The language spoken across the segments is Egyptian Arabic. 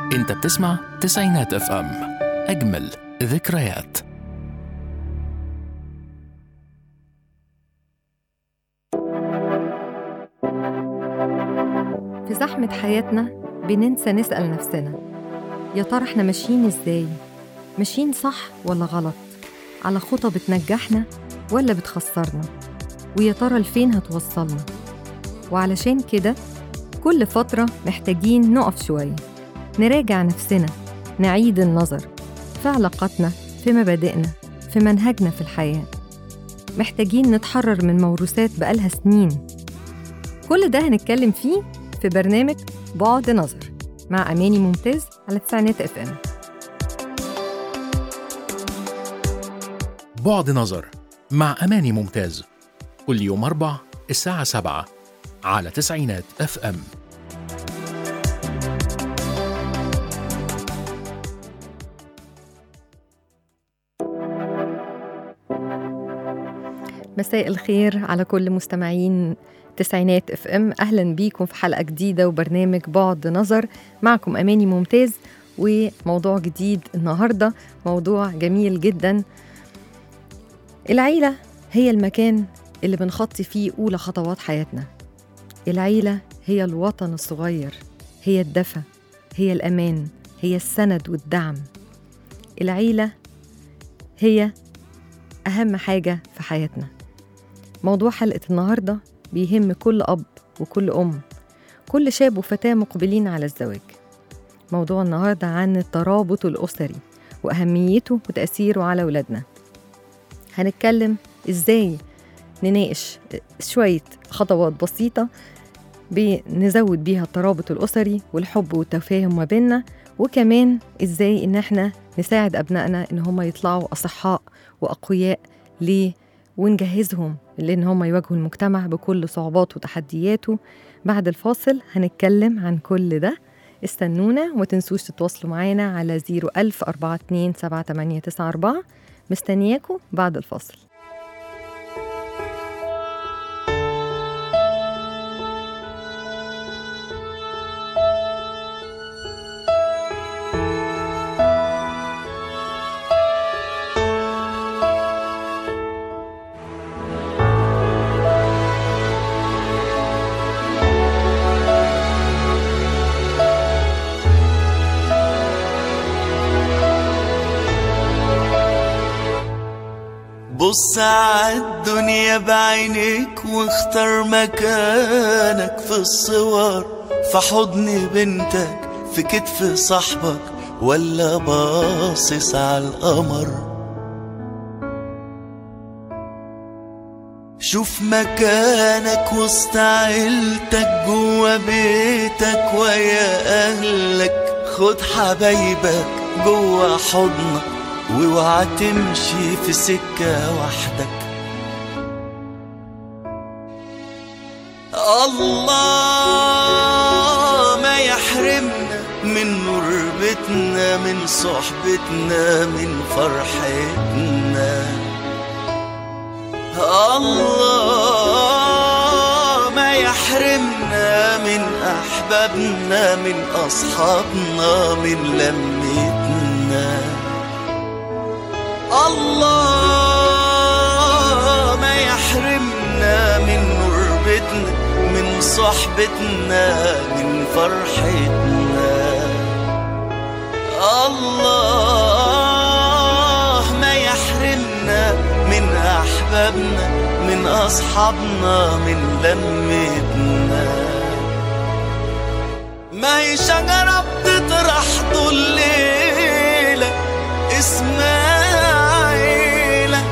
انت بتسمع تسعينات اف ام اجمل ذكريات في زحمة حياتنا بننسى نسأل نفسنا يا ترى احنا ماشيين ازاي؟ ماشيين صح ولا غلط؟ على خطى بتنجحنا ولا بتخسرنا؟ ويا ترى لفين هتوصلنا؟ وعلشان كده كل فترة محتاجين نقف شوية نراجع نفسنا نعيد النظر في علاقاتنا في مبادئنا في منهجنا في الحياة محتاجين نتحرر من موروثات بقالها سنين كل ده هنتكلم فيه في برنامج بعد نظر مع أماني ممتاز على تسعينات اف ام بعد نظر مع أماني ممتاز كل يوم أربع الساعة سبعة على تسعينات اف ام مساء الخير على كل مستمعين تسعينات اف ام اهلا بيكم في حلقه جديده وبرنامج بعد نظر معكم اماني ممتاز وموضوع جديد النهارده موضوع جميل جدا العيله هي المكان اللي بنخطي فيه اولى خطوات حياتنا العيله هي الوطن الصغير هي الدفى هي الامان هي السند والدعم العيله هي اهم حاجه في حياتنا موضوع حلقه النهارده بيهم كل أب وكل أم كل شاب وفتاة مقبلين على الزواج موضوع النهاردة عن الترابط الأسري وأهميته وتأثيره على ولادنا هنتكلم إزاي نناقش شوية خطوات بسيطة بنزود بيها الترابط الأسري والحب والتفاهم ما بيننا وكمان إزاي إن إحنا نساعد أبنائنا إن هم يطلعوا أصحاء وأقوياء ليه ونجهزهم لأن هم يواجهوا المجتمع بكل صعوباته وتحدياته بعد الفاصل هنتكلم عن كل ده استنونا وما تنسوش تتواصلوا معانا على 01000 42 7894 مستنياكم بعد الفاصل بص عالدنيا بعينيك واختار مكانك في الصور في حضن بنتك في كتف صاحبك ولا باصص على القمر شوف مكانك وسط عيلتك جوا بيتك ويا اهلك خد حبايبك جوا حضنك واوعى تمشي في سكة وحدك الله ما يحرمنا من نور بيتنا من صحبتنا من فرحتنا الله ما يحرمنا من أحبابنا من أصحابنا من لمتنا الله ما يحرمنا من قربتنا من صحبتنا من فرحتنا الله ما يحرمنا من أحبابنا من أصحابنا من لمتنا ما هي شجرة بتطرح طول الليلة اسمها عيلة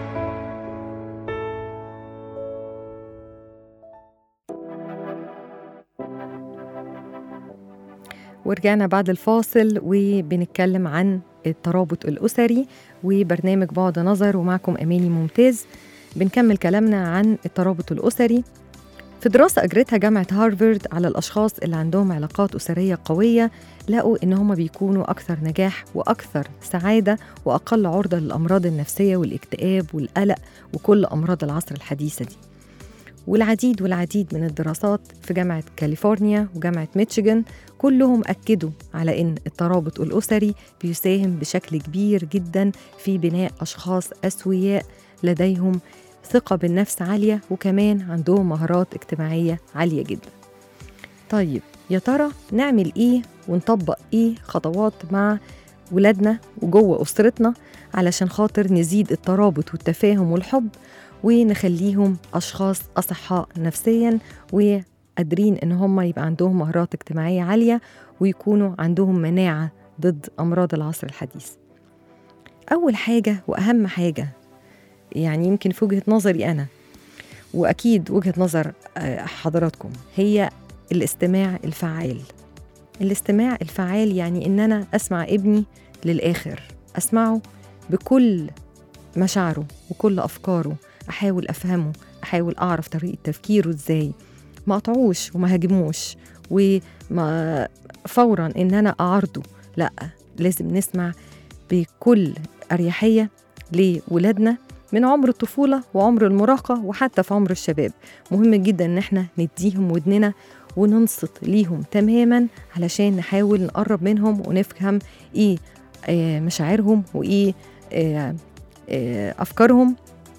ورجعنا بعد الفاصل وبنتكلم عن الترابط الأسري وبرنامج بعد نظر ومعكم أماني ممتاز بنكمل كلامنا عن الترابط الأسري في دراسة أجرتها جامعة هارفارد على الأشخاص اللي عندهم علاقات أسرية قوية لقوا إن هم بيكونوا أكثر نجاح وأكثر سعادة وأقل عرضة للأمراض النفسية والاكتئاب والقلق وكل أمراض العصر الحديثة دي والعديد والعديد من الدراسات في جامعة كاليفورنيا وجامعة ميتشيغان كلهم أكدوا على إن الترابط الأسري بيساهم بشكل كبير جدا في بناء أشخاص أسوياء لديهم ثقة بالنفس عالية وكمان عندهم مهارات اجتماعية عالية جدا طيب يا ترى نعمل إيه ونطبق إيه خطوات مع ولادنا وجوه أسرتنا علشان خاطر نزيد الترابط والتفاهم والحب ونخليهم أشخاص أصحاء نفسيا وقادرين إن هم يبقى عندهم مهارات اجتماعية عالية ويكونوا عندهم مناعة ضد أمراض العصر الحديث أول حاجة وأهم حاجة يعني يمكن في وجهة نظري أنا وأكيد وجهة نظر آه، حضراتكم هي الاستماع الفعال الاستماع الفعال يعني إن أنا أسمع ابني للآخر أسمعه بكل مشاعره وكل أفكاره أحاول أفهمه أحاول أعرف طريقة تفكيره إزاي ما أقطعوش وما هاجموش وما فورا إن أنا أعارضه لأ لازم نسمع بكل أريحية لولادنا من عمر الطفولة وعمر المراهقة وحتى في عمر الشباب مهم جدا إن احنا نديهم ودننا وننصت ليهم تماما علشان نحاول نقرب منهم ونفهم ايه آه، مشاعرهم وايه آه، آه، افكارهم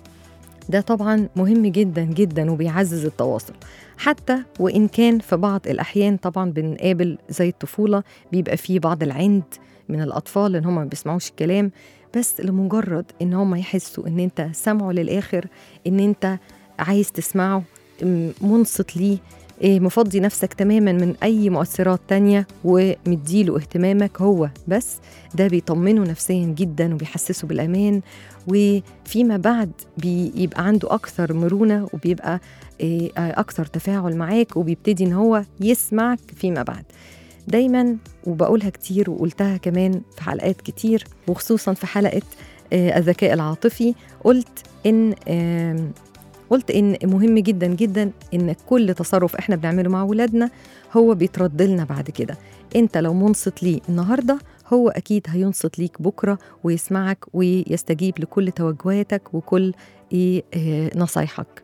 ده طبعا مهم جدا جدا وبيعزز التواصل حتى وان كان في بعض الاحيان طبعا بنقابل زي الطفوله بيبقى فيه بعض العند من الاطفال ان هم ما بيسمعوش الكلام بس لمجرد ان هم يحسوا ان انت سامعه للاخر ان انت عايز تسمعه م- منصت ليه إيه، مفضي نفسك تماما من اي مؤثرات تانية ومديله اهتمامك هو بس ده بيطمنه نفسيا جدا وبيحسسه بالامان وفيما بعد بيبقى عنده اكثر مرونه وبيبقى إيه، اكثر تفاعل معاك وبيبتدي ان هو يسمعك فيما بعد دايما وبقولها كتير وقلتها كمان في حلقات كتير وخصوصا في حلقه آه، الذكاء العاطفي قلت ان آم، قلت ان مهم جدا جدا ان كل تصرف احنا بنعمله مع ولادنا هو بيترد لنا بعد كده انت لو منصت ليه النهارده هو اكيد هينصت ليك بكره ويسمعك ويستجيب لكل توجهاتك وكل إيه آه، نصايحك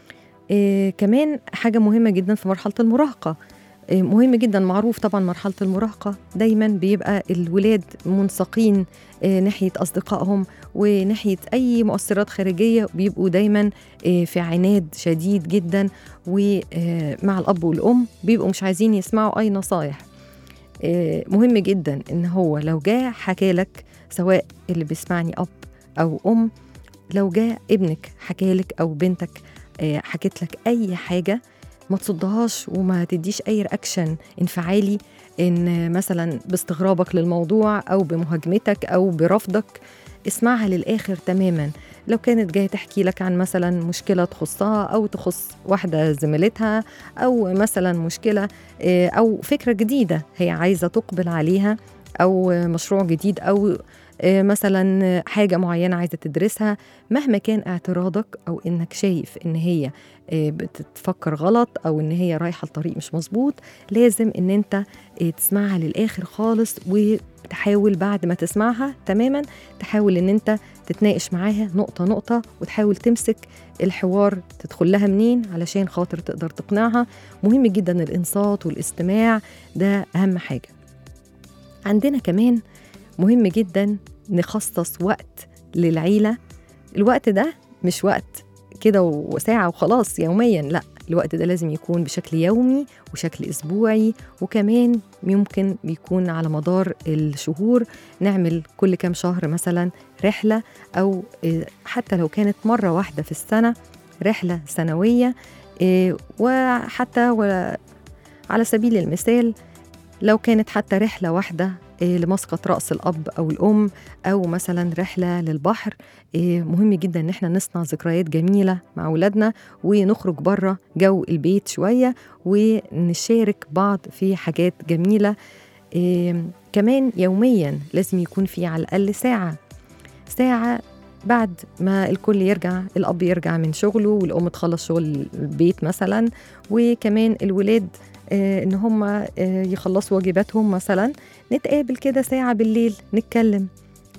إيه كمان حاجه مهمه جدا في مرحله المراهقه إيه مهم جدا معروف طبعا مرحله المراهقه دايما بيبقى الولاد منساقين إيه ناحيه اصدقائهم وناحيه اي مؤثرات خارجيه بيبقوا دايما إيه في عناد شديد جدا ومع الاب والام بيبقوا مش عايزين يسمعوا اي نصايح إيه مهم جدا ان هو لو جاء حكى لك سواء اللي بيسمعني اب او ام لو جاء ابنك حكالك او بنتك آه، حكت لك اي حاجه ما تصدهاش وما تديش اي رياكشن انفعالي ان مثلا باستغرابك للموضوع او بمهاجمتك او برفضك اسمعها للاخر تماما لو كانت جايه تحكي لك عن مثلا مشكله تخصها او تخص واحده زميلتها او مثلا مشكله آه، او فكره جديده هي عايزه تقبل عليها او مشروع جديد او آه، مثلا حاجه معينه عايزه تدرسها مهما كان اعتراضك او انك شايف ان هي آه، بتتفكر غلط او ان هي رايحه لطريق مش مظبوط لازم ان انت آه، تسمعها للاخر خالص وتحاول بعد ما تسمعها تماما تحاول ان انت تتناقش معاها نقطه نقطه وتحاول تمسك الحوار تدخل لها منين علشان خاطر تقدر تقنعها مهم جدا الانصات والاستماع ده اهم حاجه عندنا كمان مهم جدا نخصص وقت للعيلة الوقت ده مش وقت كده وساعة وخلاص يوميا لا الوقت ده لازم يكون بشكل يومي وشكل أسبوعي وكمان ممكن بيكون على مدار الشهور نعمل كل كام شهر مثلا رحلة أو آه، حتى لو كانت مرة واحدة في السنة رحلة سنوية آه، وحتى و- على سبيل المثال لو كانت حتى رحلة واحدة إيه، لمسقط رأس الأب أو الأم أو مثلا رحلة للبحر إيه، مهم جدا إن احنا نصنع ذكريات جميلة مع أولادنا ونخرج بره جو البيت شوية ونشارك بعض في حاجات جميلة إيه، كمان يوميا لازم يكون في على الأقل ساعة ساعة بعد ما الكل يرجع الأب يرجع من شغله والأم تخلص شغل البيت مثلا وكمان الولاد آه، ان هم آه، يخلصوا واجباتهم مثلا نتقابل كده ساعة بالليل نتكلم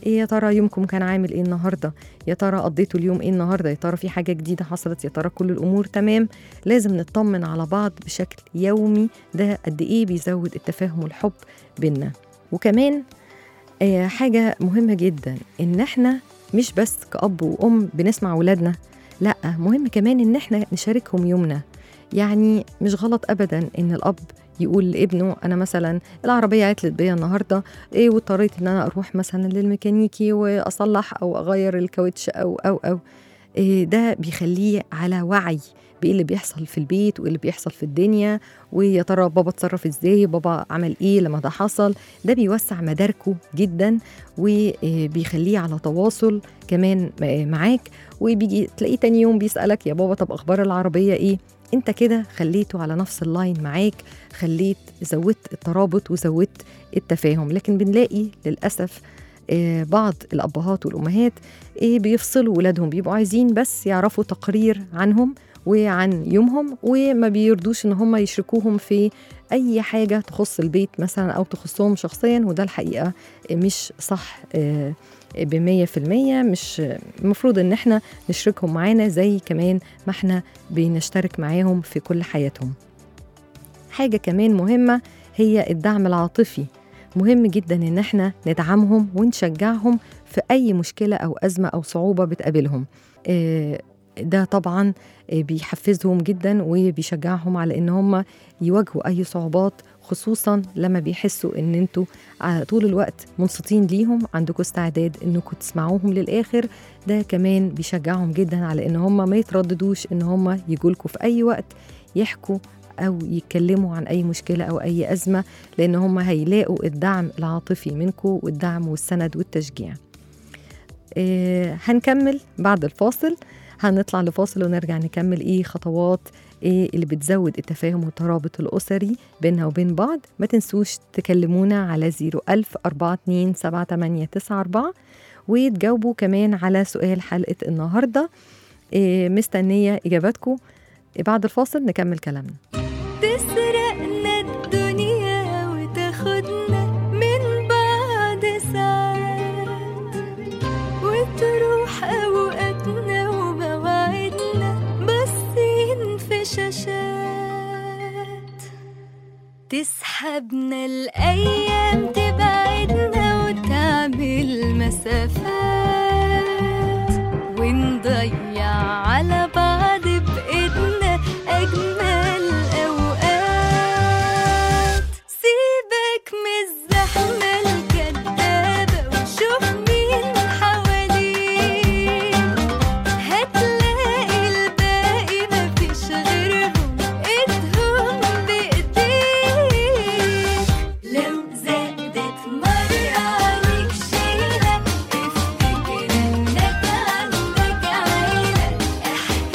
إيه يا ترى يومكم كان عامل ايه النهارده يا ترى قضيتوا اليوم ايه النهارده يا ترى في حاجه جديده حصلت يا ترى كل الامور تمام لازم نطمن على بعض بشكل يومي ده قد ايه بيزود التفاهم والحب بينا وكمان آه، حاجه مهمه جدا ان احنا مش بس كأب وأم بنسمع ولادنا لا مهم كمان ان احنا نشاركهم يومنا يعني مش غلط ابدا ان الاب يقول لابنه انا مثلا العربيه عطلت بيا النهارده ايه واضطريت ان انا اروح مثلا للميكانيكي واصلح او اغير الكاوتش او او او إيه ده بيخليه على وعي بايه اللي بيحصل في البيت وايه اللي بيحصل في الدنيا ويا ترى بابا اتصرف ازاي بابا عمل ايه لما ده حصل ده بيوسع مداركه جدا وبيخليه على تواصل كمان معاك وبيجي تلاقيه تاني يوم بيسألك يا بابا طب أخبار العربية إيه؟ أنت كده خليته على نفس اللاين معاك خليت زودت الترابط وزودت التفاهم لكن بنلاقي للأسف آه، بعض الأبهات والأمهات آه، بيفصلوا ولادهم بيبقوا عايزين بس يعرفوا تقرير عنهم وعن يومهم وما بيرضوش ان هم يشركوهم في اي حاجه تخص البيت مثلا او تخصهم شخصيا وده الحقيقه مش صح آه، بمية في المية مش المفروض ان احنا نشركهم معانا زي كمان ما احنا بنشترك معاهم في كل حياتهم حاجة كمان مهمة هي الدعم العاطفي مهم جدا ان احنا ندعمهم ونشجعهم في اي مشكلة او ازمة او صعوبة بتقابلهم آه، ده طبعا آه، بيحفزهم جدا وبيشجعهم على ان هم يواجهوا اي صعوبات خصوصا لما بيحسوا ان انتوا على طول الوقت منصتين ليهم عندكم استعداد انكم تسمعوهم للاخر ده كمان بيشجعهم جدا على ان هم ما يترددوش ان هم يجولكوا في اي وقت يحكوا او يتكلموا عن اي مشكله او اي ازمه لان هم هيلاقوا الدعم العاطفي منكم والدعم والسند والتشجيع آه، هنكمل بعد الفاصل هنطلع لفاصل ونرجع نكمل ايه خطوات ايه اللي بتزود التفاهم والترابط الاسري بيننا وبين بعض ما تنسوش تكلمونا على 01000 42 7894 وتجاوبوا كمان على سؤال حلقه النهارده إيه مستنيه اجاباتكم بعد الفاصل نكمل كلامنا تسرقنا الدنيا وتاخدنا من بعد ساعات وتروح أوقاتنا ومواعيدنا باصين في شاشات تسحبنا الأيام تبعدنا وتعمل مسافات ونضيع على بعض بإيدنا أجمل أوقات سيبك من الزحمة الكدابة وشوف مين حواليك هتلاقي الباقي مفيش غيرهم ايدهم بايديك لو زادت مرة عليك شيلة افتكر انك عندك عيلة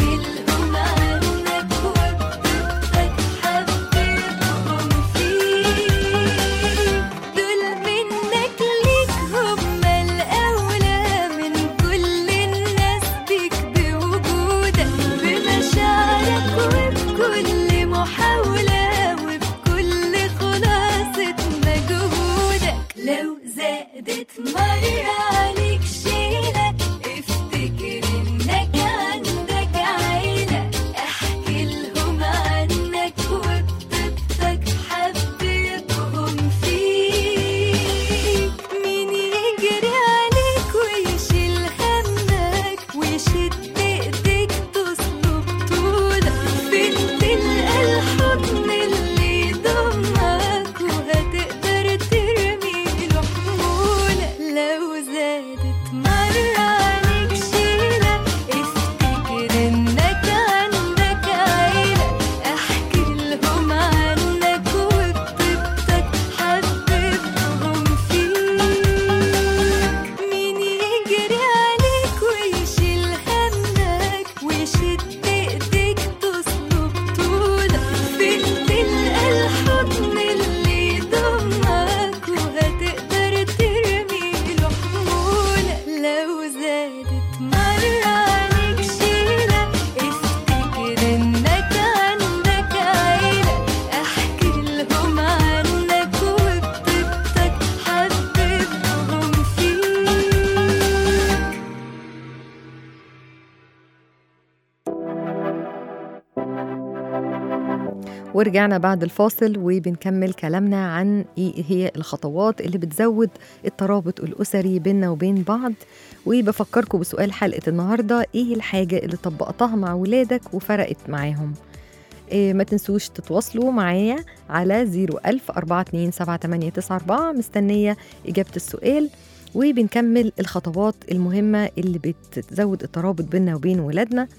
ورجعنا بعد الفاصل وبنكمل كلامنا عن ايه هي الخطوات اللي بتزود الترابط الاسري بيننا وبين بعض وبفكركم بسؤال حلقه النهارده ايه الحاجه اللي طبقتها مع ولادك وفرقت معاهم إيه ما تنسوش تتواصلوا معايا على 01000 427 مستنيه اجابه السؤال وبنكمل الخطوات المهمه اللي بتزود الترابط بيننا وبين ولادنا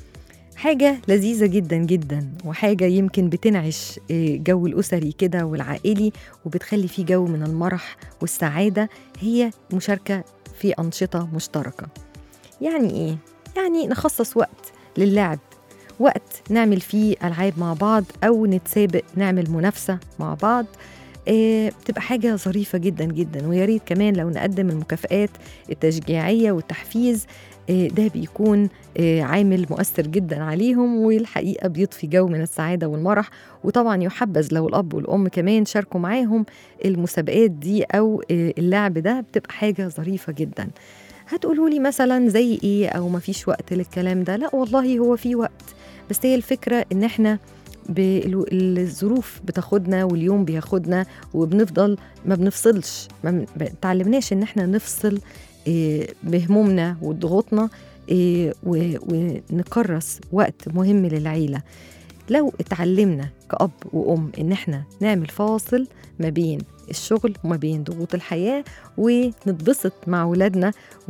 حاجة لذيذة جدا جدا وحاجة يمكن بتنعش آه، جو الأسري كده والعائلي وبتخلي فيه جو من المرح والسعادة هي مشاركة في أنشطة مشتركة يعني إيه؟ يعني نخصص وقت للعب وقت نعمل فيه ألعاب مع بعض أو نتسابق نعمل منافسة مع بعض آه، بتبقى حاجة ظريفة جدا جدا ويا ريت كمان لو نقدم المكافآت التشجيعية والتحفيز آه، ده بيكون آه، عامل مؤثر جدا عليهم والحقيقة بيضفي جو من السعادة والمرح وطبعا يحبذ لو الأب والأم كمان شاركوا معاهم المسابقات دي أو آه، اللعب ده بتبقى حاجة ظريفة جدا هتقولوا لي مثلا زي ايه او مفيش وقت للكلام ده لا والله هو في وقت بس هي الفكرة ان احنا بالو- الظروف بتاخدنا واليوم بياخدنا وبنفضل ما بنفصلش ما بن- ما اتعلمناش ان احنا نفصل إيه، بهمومنا وضغوطنا إيه، و- ونكرس وقت مهم للعيلة لو اتعلمنا كأب وأم إن احنا نعمل فاصل ما بين الشغل وما بين ضغوط الحياة ونتبسط مع ولادنا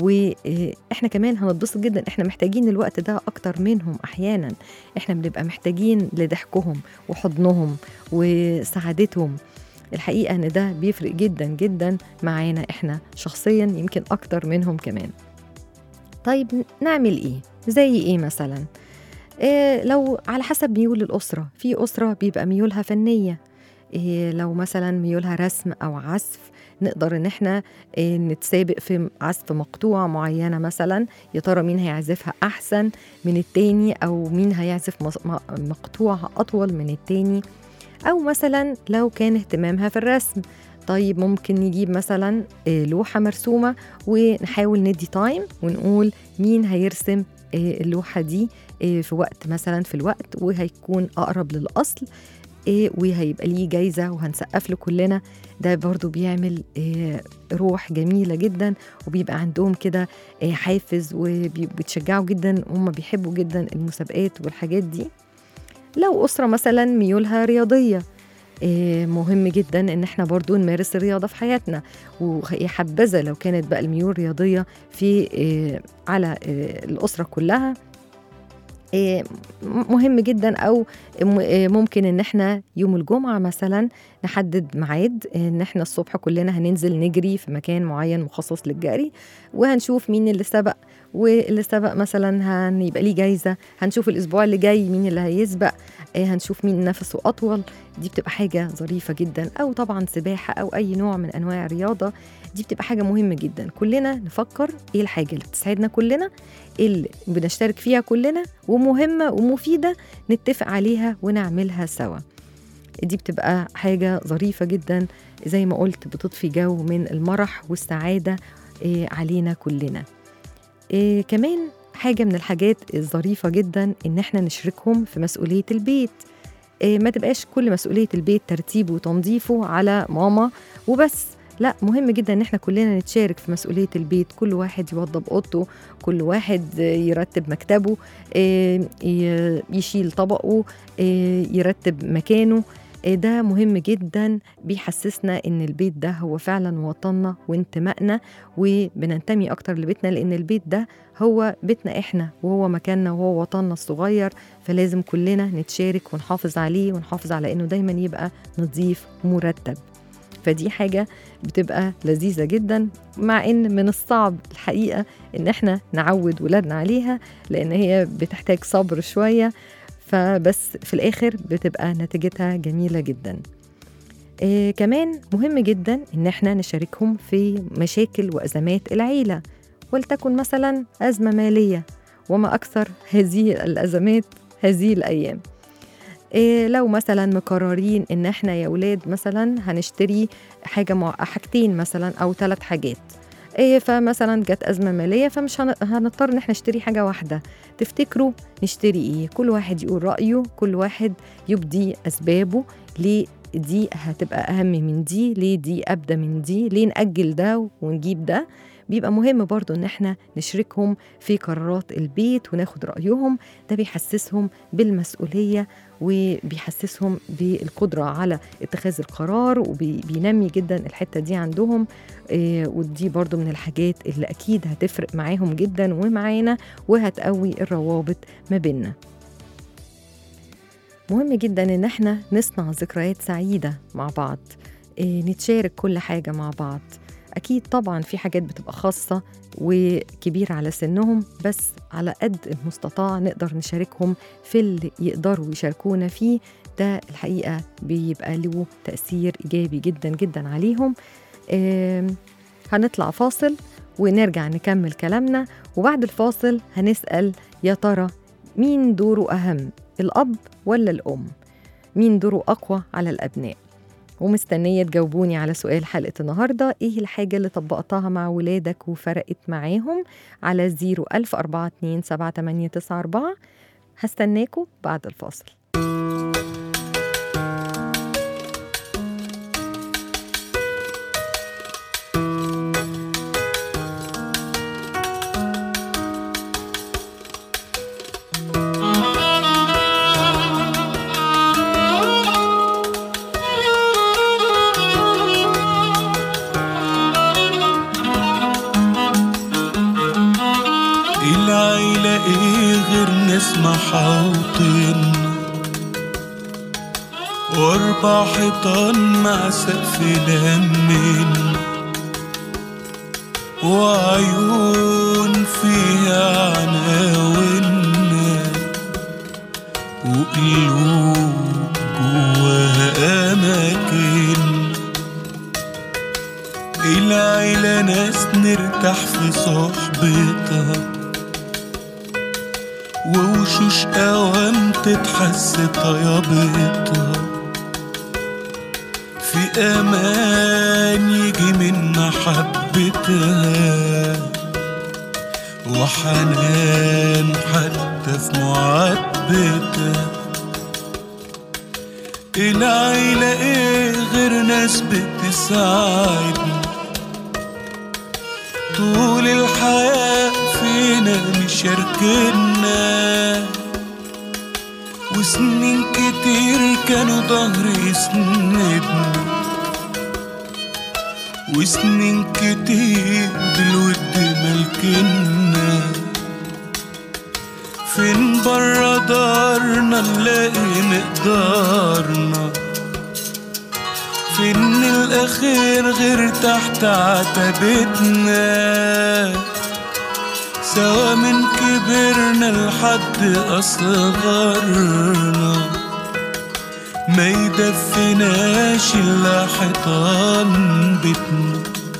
واحنا كمان هنتبسط جدا احنا محتاجين الوقت ده اكتر منهم احيانا احنا بنبقى محتاجين لضحكهم وحضنهم وسعادتهم الحقيقة ان ده بيفرق جدا جدا معانا احنا شخصيا يمكن اكتر منهم كمان طيب نعمل ايه زي ايه مثلا إيه لو على حسب ميول الأسرة في أسرة بيبقى ميولها فنية إيه لو مثلا ميولها رسم أو عزف نقدر إن إحنا إيه نتسابق في عزف مقطوعة معينة مثلا يا ترى مين هيعزفها أحسن من التاني أو مين هيعزف مص- م- مقطوعة أطول من التاني أو مثلا لو كان اهتمامها في الرسم طيب ممكن نجيب مثلا إيه، لوحة مرسومة ونحاول ندي تايم ونقول مين هيرسم إيه، اللوحة دي إيه، في وقت مثلا في الوقت وهيكون أقرب للأصل إيه، وهيبقى ليه جايزة وهنسقف له كلنا ده برضو بيعمل إيه، روح جميلة جدا وبيبقى عندهم كده إيه، حافز وبيتشجعوا جدا وهم بيحبوا جدا المسابقات والحاجات دي لو أسرة مثلا ميولها رياضية إيه، مهم جدا ان احنا برضو نمارس الرياضة في حياتنا ويا حبذا لو كانت بقى الميول رياضية في إيه، على إيه، الأسرة كلها إيه، م- مهم جدا او م- إيه، ممكن ان احنا يوم الجمعه مثلا نحدد ميعاد ان احنا الصبح كلنا هننزل نجري في مكان معين مخصص للجري وهنشوف مين اللي سبق واللي سبق مثلا هيبقى ليه جايزه هنشوف الاسبوع اللي جاي مين اللي هيسبق إيه، هنشوف مين نفسه اطول دي بتبقى حاجه ظريفه جدا او طبعا سباحه او اي نوع من انواع الرياضه دي بتبقى حاجه مهمه جدا كلنا نفكر ايه الحاجه اللي بتسعدنا كلنا اللي بنشترك فيها كلنا ومهمة ومفيدة نتفق عليها ونعملها سوا دي بتبقى حاجة ظريفة جدا زي ما قلت بتضفي جو من المرح والسعادة إيه، علينا كلنا إيه، كمان حاجة من الحاجات الظريفة جدا إن احنا نشركهم في مسؤولية البيت إيه، ما تبقاش كل مسؤولية البيت ترتيبه وتنظيفه على ماما وبس لا مهم جدا ان احنا كلنا نتشارك في مسؤوليه البيت كل واحد يوضب اوضته كل واحد يرتب مكتبه إيه، ي- يشيل طبقه إيه، يرتب مكانه إيه، ده مهم جدا بيحسسنا ان البيت ده هو فعلا وطننا وانتمائنا وبننتمي اكتر لبيتنا لان البيت ده هو بيتنا احنا وهو مكاننا وهو وطننا الصغير فلازم كلنا نتشارك ونحافظ عليه ونحافظ على انه دايما يبقى نظيف ومرتب فدي حاجة بتبقى لذيذة جدا مع ان من الصعب الحقيقة ان احنا نعود ولادنا عليها لان هي بتحتاج صبر شوية فبس في الاخر بتبقى نتيجتها جميلة جدا إيه كمان مهم جدا ان احنا نشاركهم في مشاكل وازمات العيلة ولتكن مثلا ازمة مالية وما اكثر هذه الازمات هذه الايام إيه لو مثلا مقررين ان احنا يا ولاد مثلا هنشتري حاجه مع حاجتين مثلا او ثلاث حاجات إيه فمثلا جت أزمة مالية فمش هن- هنضطر إن احنا نشتري حاجة واحدة تفتكروا نشتري إيه كل واحد يقول رأيه كل واحد يبدي أسبابه ليه دي هتبقى أهم من دي ليه دي أبدى من دي ليه نأجل ده ونجيب ده بيبقى مهم برضو إن احنا نشركهم في قرارات البيت وناخد رأيهم ده بيحسسهم بالمسؤولية وبيحسسهم بالقدرة على اتخاذ القرار وبينمي جدا الحتة دي عندهم إيه، ودي برضو من الحاجات اللي أكيد هتفرق معاهم جدا ومعانا وهتقوي الروابط ما بيننا مهم جدا إن احنا نصنع ذكريات سعيدة مع بعض إيه، نتشارك كل حاجة مع بعض أكيد طبعا في حاجات بتبقى خاصة وكبيرة على سنهم بس على قد المستطاع نقدر نشاركهم في اللي يقدروا يشاركونا فيه ده الحقيقة بيبقى له تأثير إيجابي جدا جدا عليهم آم، هنطلع فاصل ونرجع نكمل كلامنا وبعد الفاصل هنسأل يا ترى مين دوره أهم الأب ولا الأم مين دوره أقوى على الأبناء ومستنية تجاوبوني على سؤال حلقة النهاردة إيه الحاجة اللي طبقتها مع ولادك وفرقت معاهم على 010427894 هستناكوا بعد الفاصل العيلة ايه غير ناس محاوطين واربع حيطان مع سقف لمين وعيون فيها عناوين وقلوب جواها أماكن العيلة ناس نرتاح في صحبتها ووشوش أوام تتحس طيابتها في أمان يجي من محبتها وحنان حتى في معاتبتها العيلة ايه غير ناس بتساعدنا طول الحياة فينا مشاركنا وسنين كتير كانوا ظهري يسندنا وسنين كتير بالود ملكنا فين برا دارنا نلاقي مقدارنا فين الأخير غير تحت عتبتنا سوا من كبرنا لحد أصغرنا ما يدفناش إلا حيطان بيتنا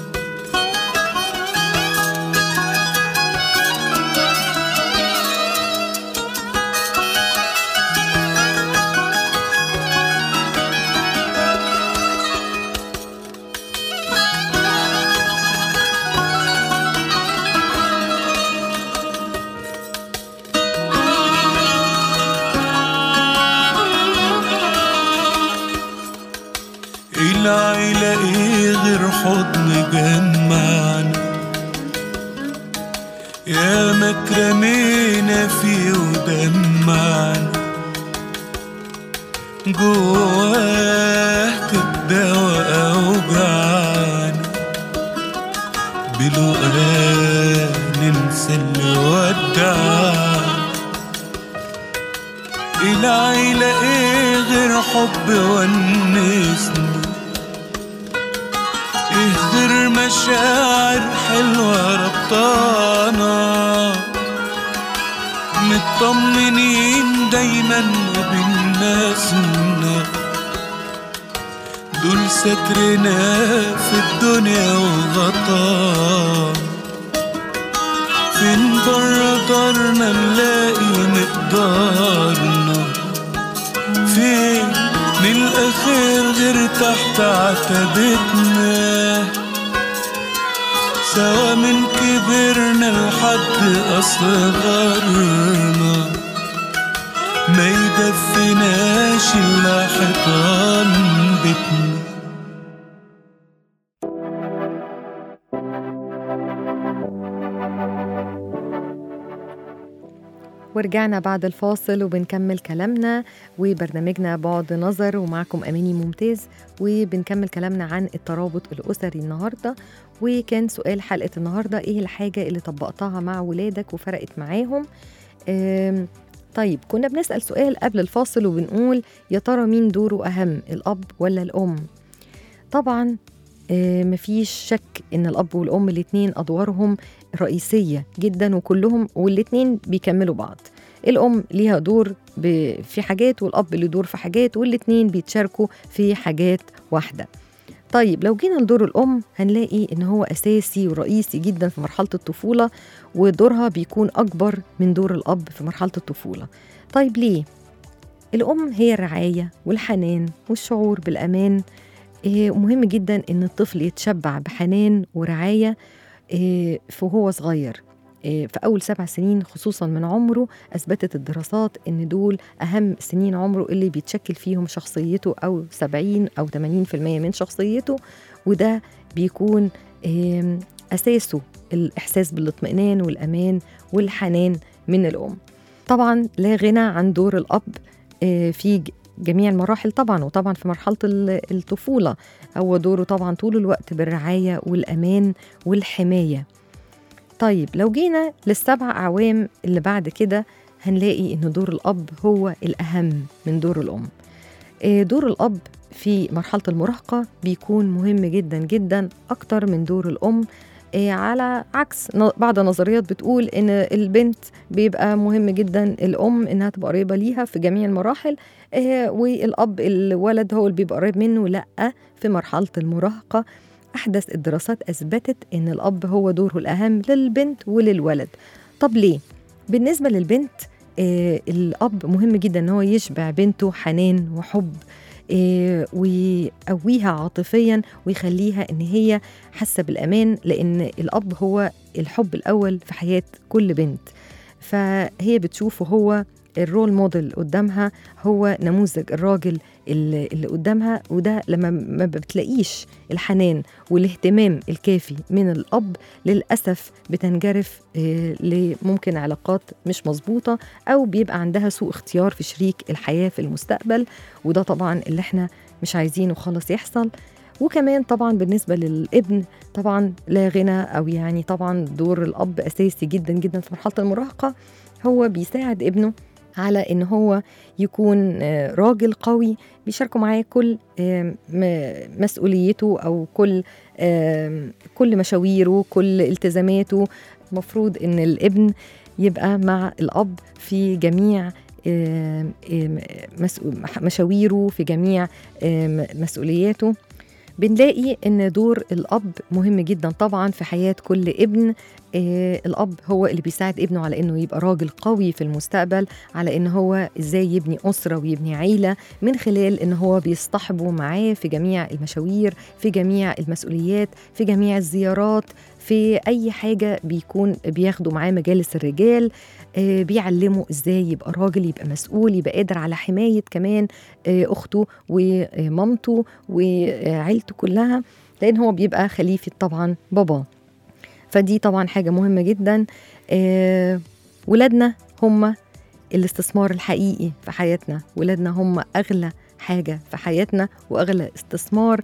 العيلة ايه غير حضن جمعنا يا مكرمينا فيه ودمعنا جواه تداوى أوجعنا بلقاه ننسى اللي ودعنا العيلة ايه غير حب ونسنا ايه غير مشاعر حلوة ربطانا مطمنين دايما بالناسنا دول سترنا في الدنيا وغطانا فين برا دارنا نلاقي مقدارنا فين من الأخير غير تحت عتبتنا سوا من كبرنا لحد أصغرنا ما يدفناش إلا حيطان بيتنا ورجعنا بعد الفاصل وبنكمل كلامنا وبرنامجنا بعد نظر ومعكم أماني ممتاز وبنكمل كلامنا عن الترابط الأسري النهاردة وكان سؤال حلقة النهاردة إيه الحاجة اللي طبقتها مع ولادك وفرقت معاهم أم، طيب كنا بنسأل سؤال قبل الفاصل وبنقول يا ترى مين دوره أهم الأب ولا الأم طبعا آه، مفيش شك ان الاب والام الاتنين ادوارهم رئيسيه جدا وكلهم والاتنين بيكملوا بعض الام ليها دور ب- في حاجات والاب له دور في حاجات والاتنين بيتشاركوا في حاجات واحده طيب لو جينا لدور الام هنلاقي ان هو اساسي ورئيسي جدا في مرحله الطفوله ودورها بيكون اكبر من دور الاب في مرحله الطفوله طيب ليه الام هي الرعايه والحنان والشعور بالامان إيه، مهم جدا ان الطفل يتشبع بحنان ورعايه إيه، فهو صغير إيه، في اول سبع سنين خصوصا من عمره اثبتت الدراسات ان دول اهم سنين عمره اللي بيتشكل فيهم شخصيته او 70 او 80% من شخصيته وده بيكون إيه، اساسه الاحساس بالاطمئنان والامان والحنان من الام طبعا لا غنى عن دور الاب إيه، في ج- جميع المراحل طبعا وطبعا في مرحله ال- الطفوله هو دوره طبعا طول الوقت بالرعايه والامان والحمايه طيب لو جينا للسبع اعوام اللي بعد كده هنلاقي ان دور الاب هو الاهم من دور الام آه، دور الاب في مرحله المراهقه بيكون مهم جدا جدا اكتر من دور الام آه، على عكس ن- بعض النظريات بتقول ان البنت بيبقى مهم جدا الام انها تبقى قريبه ليها في جميع المراحل آه، والاب الولد هو اللي بيبقى قريب منه لا في مرحله المراهقه احدث الدراسات اثبتت ان الاب هو دوره الاهم للبنت وللولد طب ليه بالنسبه للبنت آه الاب مهم جدا ان هو يشبع بنته حنان وحب آه ويقويها عاطفيا ويخليها ان هي حاسه بالامان لان الاب هو الحب الاول في حياه كل بنت فهي بتشوفه هو الرول موديل قدامها هو نموذج الراجل اللي اللي قدامها وده لما ما بتلاقيش الحنان والاهتمام الكافي من الأب للأسف بتنجرف آه، لممكن علاقات مش مظبوطة أو بيبقى عندها سوء اختيار في شريك الحياة في المستقبل وده طبعا اللي احنا مش عايزينه خالص يحصل وكمان طبعا بالنسبة للابن طبعا لا غنى أو يعني طبعا دور الأب أساسي جدا جدا في مرحلة المراهقة هو بيساعد ابنه على ان هو يكون آه، راجل قوي بيشاركوا معاه كل آم، م- مسؤوليته او كل آم، كل مشاويره كل التزاماته المفروض ان الابن يبقى مع الاب في جميع آم، آم، مسؤول- مشاويره في جميع آم، مسؤولياته بنلاقي ان دور الاب مهم جدا طبعا في حياه كل ابن آه الاب هو اللي بيساعد ابنه على انه يبقى راجل قوي في المستقبل على ان هو ازاي يبني اسره ويبني عيله من خلال ان هو بيصطحبه معاه في جميع المشاوير في جميع المسؤوليات في جميع الزيارات في اي حاجه بيكون بياخدوا معاه مجالس الرجال آه بيعلمه ازاي يبقى راجل يبقى مسؤول يبقى قادر على حمايه كمان آه اخته ومامته وعيلته كلها لان هو بيبقى خليفه طبعا باباه فدي طبعا حاجه مهمه جدا آه ولادنا هم الاستثمار الحقيقي في حياتنا ولادنا هم اغلى حاجه في حياتنا واغلى استثمار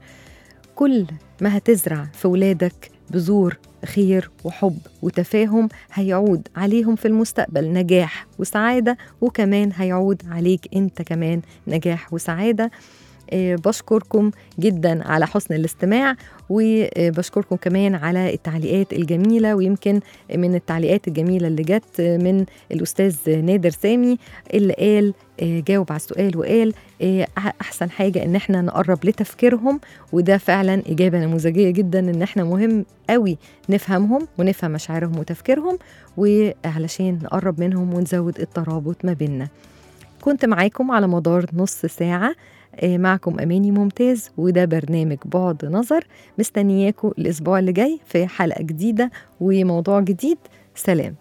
كل ما هتزرع في ولادك بذور خير وحب وتفاهم هيعود عليهم في المستقبل نجاح وسعاده وكمان هيعود عليك انت كمان نجاح وسعاده آه، بشكركم جدا على حسن الاستماع وبشكركم كمان على التعليقات الجميلة ويمكن من التعليقات الجميلة اللي جت من الأستاذ نادر سامي اللي قال آه، جاوب على السؤال وقال آه، أحسن حاجة إن احنا نقرب لتفكيرهم وده فعلا إجابة نموذجية جدا إن احنا مهم قوي نفهمهم ونفهم مشاعرهم وتفكيرهم وعلشان نقرب منهم ونزود الترابط ما بيننا كنت معاكم على مدار نص ساعة آه، معكم أماني ممتاز وده برنامج بعد نظر مستنياكم الأسبوع اللي جاي في حلقة جديدة وموضوع جديد سلام